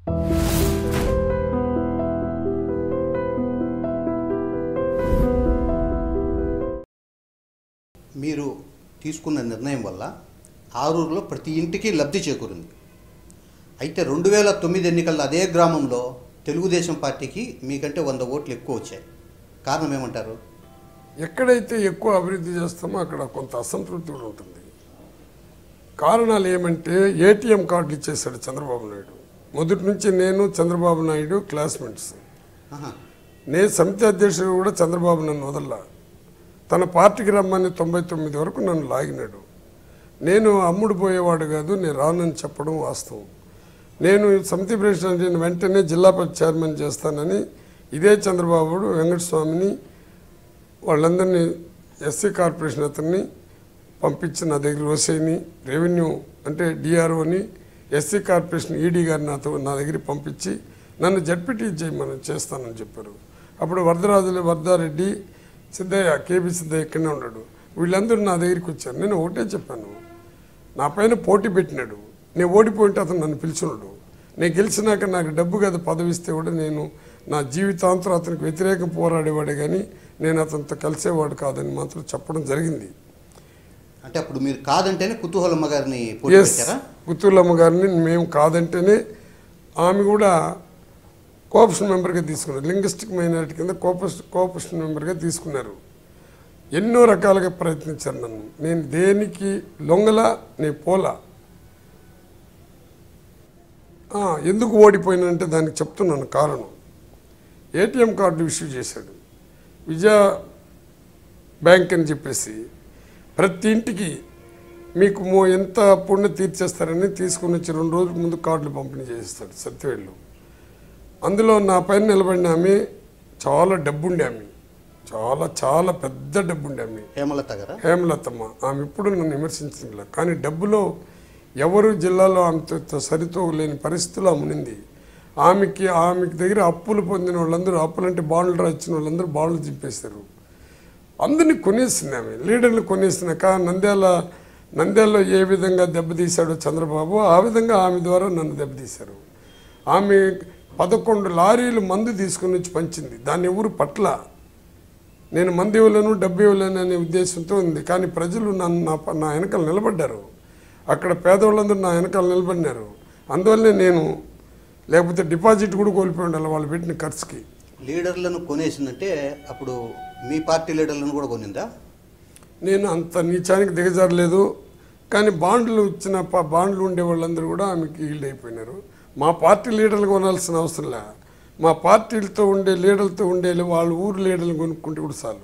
మీరు తీసుకున్న నిర్ణయం వల్ల ఆరూరులో ప్రతి ఇంటికి లబ్ధి చేకూరింది అయితే రెండు వేల తొమ్మిది ఎన్నికల్లో అదే గ్రామంలో తెలుగుదేశం పార్టీకి మీకంటే వంద ఓట్లు ఎక్కువ వచ్చాయి కారణం ఏమంటారు ఎక్కడైతే ఎక్కువ అభివృద్ధి చేస్తామో అక్కడ కొంత అసంతృప్తి కూడా ఉంటుంది కారణాలు ఏమంటే ఏటీఎం కార్డులు ఇచ్చేశాడు చంద్రబాబు నాయుడు మొదటి నుంచి నేను చంద్రబాబు నాయుడు క్లాస్మేట్స్ ఆహా. నేను సమితి అధ్యక్షుడు కూడా చంద్రబాబు నన్ను వదల్లా తన పార్టీకి రమ్మని తొంభై తొమ్మిది వరకు నన్ను లాగినాడు నేను అమ్ముడు పోయేవాడు కాదు నేను రానని చెప్పడం వాస్తవం నేను సమితి ప్రెసిడెంట్ అయిన వెంటనే జిల్లా పరిషత్ చైర్మన్ చేస్తానని ఇదే చంద్రబాబు వెంకటస్వామిని వాళ్ళందరినీ ఎస్సీ కార్పొరేషన్ అతన్ని పంపించి నా దగ్గర ఓసైని రెవెన్యూ అంటే డిఆర్ఓని ఎస్సీ కార్పొరేషన్ ఈడీ గారిని నాతో నా దగ్గర పంపించి నన్ను జడ్పీటీ చేయమని చేస్తానని చెప్పారు అప్పుడు వరదరాజులు వరదారెడ్డి సిద్ధయ్య కేబీ సిద్ధయ్య ఇక్కడనే ఉన్నాడు వీళ్ళందరూ నా దగ్గరికి వచ్చారు నేను ఒకటే చెప్పాను నా పైన పోటీ పెట్టినాడు నేను ఓడిపోయింటే అతను నన్ను పిలిచినాడు నేను గెలిచినాక నాకు డబ్బు కదా పదవి ఇస్తే కూడా నేను నా జీవితాంతరం అతనికి వ్యతిరేకం పోరాడేవాడే కానీ నేను అతనితో కలిసేవాడు కాదని మాత్రం చెప్పడం జరిగింది అంటే అప్పుడు మీరు కాదంటేనే కుతూహలమ్మ గారిని పోటీ ఎస్ పెట్టారా పుత్తూర్లమ్మ గారిని మేము కాదంటేనే ఆమె కూడా కోఆపరేషన్ మెంబర్గా తీసుకున్నారు లింగ్విస్టిక్ మైనారిటీ కింద కోఆపరేషన్ కోఆపరేషన్ మెంబర్గా తీసుకున్నారు ఎన్నో రకాలుగా ప్రయత్నించారు నన్ను నేను దేనికి లొంగల నేను పోలా ఆ, ఎందుకు ఓడిపోయినంటే దానికి చెప్తున్నాను కారణం ఏటీఎం కార్డు ఇష్యూ చేశాడు విజయ బ్యాంక్ అని చెప్పేసి ప్రతి ఇంటికి మీకు మో ఎంత పుణ్య తీర్చేస్తారని తీసుకుని వచ్చి రెండు రోజుల ముందు కార్డులు పంపిణీ చేస్తాడు సత్యవేళ్ళు అందులో నా పైన నిలబడిన ఆమె చాలా డబ్బుండే ఆమె చాలా చాలా పెద్ద డబ్బుండే ఆమె హేమలత గారా హేమలతమ్మ ఆమె ఎప్పుడు నన్ను విమర్శించలే కానీ డబ్బులో ఎవరు జిల్లాలో ఆమెతో సరితో లేని పరిస్థితులు ఆమె ఉంది ఆమెకి ఆమెకి దగ్గర అప్పులు పొందిన వాళ్ళందరూ అప్పులంటే బాండ్లు రాసిన వాళ్ళందరూ బాండ్లు చింపేశారు అందరినీ కొనేసింది ఆమె లీడర్లు కొనేసినాక నంద్యాల నంద్యాలలో ఏ విధంగా దెబ్బతీశాడో చంద్రబాబు ఆ విధంగా ఆమె ద్వారా నన్ను దెబ్బతీశారు ఆమె పదకొండు లారీలు మందు తీసుకుని వచ్చి పంచింది దాన్ని ఎవరు పట్ల నేను మంది ఇవ్వలేను డబ్బు ఇవ్వలేను అనే ఉద్దేశంతో ఉంది కానీ ప్రజలు నన్ను నా ప- నా వెనకాల నిలబడ్డారు అక్కడ పేదవాళ్ళందరూ నా వెనకాల నిలబడినారు అందువల్లనే నేను లేకపోతే డిపాజిట్ కూడా కోల్పోయి ఉండాలి వాళ్ళు పెట్టిన ఖర్చుకి లీడర్లను కొనేసిందంటే అప్పుడు మీ పార్టీ లీడర్లను కూడా కొనిందా నేను అంత నీచానికి దిగజారలేదు కానీ బాండ్లు ఇచ్చిన ప- బాండ్లు ఉండే వాళ్ళందరూ కూడా ఆమెకి ఈల్డ్ అయిపోయినారు మా పార్టీ లీడర్లు కొనాల్సిన అవసరం లే మా పార్టీలతో ఉండే లీడర్లతో ఉండే వాళ్ళ ఊరు లీడర్లు కొనుక్కుంటే కూడా చాలు